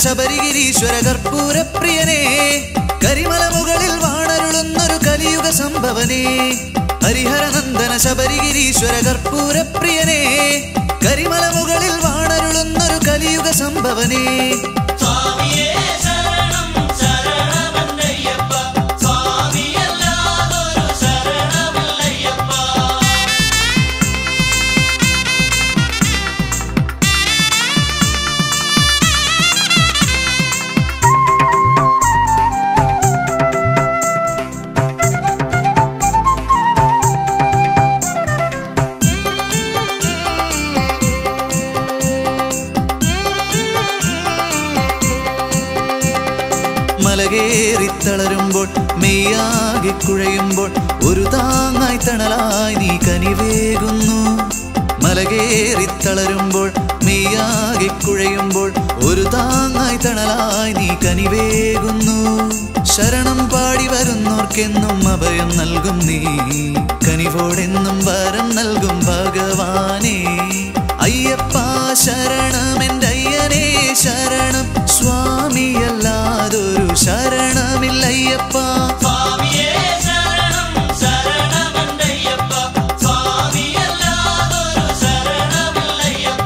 ശബരിഗിരീശ്വര കർപ്പൂര പ്രിയനേ കരിമല മുകളിൽ വാണരുളുന്നൊരു കലിയുഗ സംഭവനേ ഹരിഹരനന്ദന ശബരിഗിരീശ്വര കർപ്പൂര പ്രിയനേ കരിമല മുകളിൽ വാണരുളുന്നൊരു കലിയുഗ സംഭവനേ സ്വാമിയേ ശരണം ശരണമന്നയ്യപ്പ സ്വാമിയല്ലാതൊരു ശരണമില്ലയ്യപ്പ മലകേറിത്തളരുമ്പോൾ മെയ്യാകെ കുഴയുമ്പോൾ ഒരു താങ്ങായി തണലായി നീ കനിവേകുന്നു മലകേറിത്തളരുമ്പോൾ മെയ്യാകെ കുഴയുമ്പോൾ ഒരു താങ്ങായി തണലായി നീ കനിവേകുന്നു ശരണം പാടി വരുന്നോർക്കെന്നും അഭയം നൽകും നീ കനിവോടെന്നും വരം നൽകും ഭഗവാനേ അയ്യപ്പ ശരണം എൻ്റെ അയ്യനേ ശരണം സ്വാമിയല്ലാതൊരു ശരണമില്ലയ്യപ്പ സ്വാമിയേ ശരണം ശരണമന്നയ്യപ്പ സ്വാമിയല്ലാതൊരു ശരണമില്ലയ്യപ്പ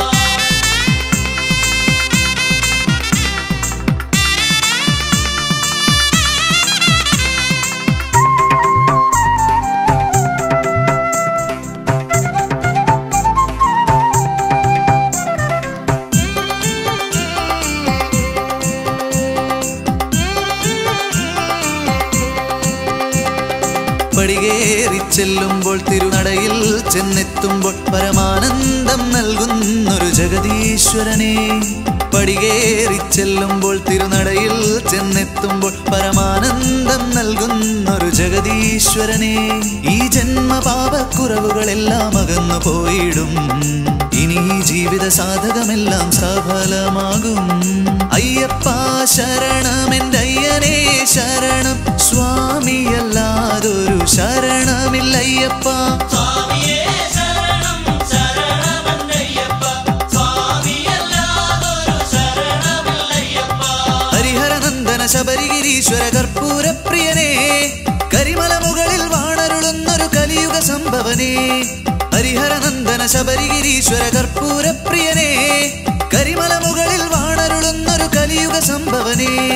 പടികേറി ചെല്ലുമ്പോൾ തിരുനടയിൽ ചെന്നെത്തുമ്പോൾ പരമാനന്ദം നൽകുന്നൊരു ജഗദീശ്വരനെ പടികേറി ചെല്ലുമ്പോൾ തിരുനടയിൽ ചെന്നെത്തുമ്പോൾ പരമാനന്ദം നൽകുന്നൊരു ജഗദീശ്വരനെ ഈ ജന്മപാപക്കുറവുകളെല്ലാം അകന്നു പോയിടും ഇനി ഈ ജീവിത സാധകമെല്ലാം സഫലമാകും അയ്യപ്പ ശരണം എൻ്റെ അയ്യനേ ശരണം സ്വാമിയല്ലാതൊരു ശരണമില്ലയ്യപ്പ സ്വാമിയേ ശരണം ശരണമന്നയ്യപ്പ സ്വാമിയല്ലാതൊരു ശരണമില്ലയ്യപ്പ ഹരിഹരനന്ദന ശബരിഗിരീശ്വര കർപ്പൂര പ്രിയനേ കരിമല മുകളിൽ വാണരുളുന്നൊരു കലിയുഗ സംഭവനേ ഹരിഹരനന്ദന ശബരിഗിരീശ്വര കർപ്പൂര പ്രിയനേ കരിമല മുകളിൽ വാണരുളുന്നൊരു കലിയുഗ സംഭവനേ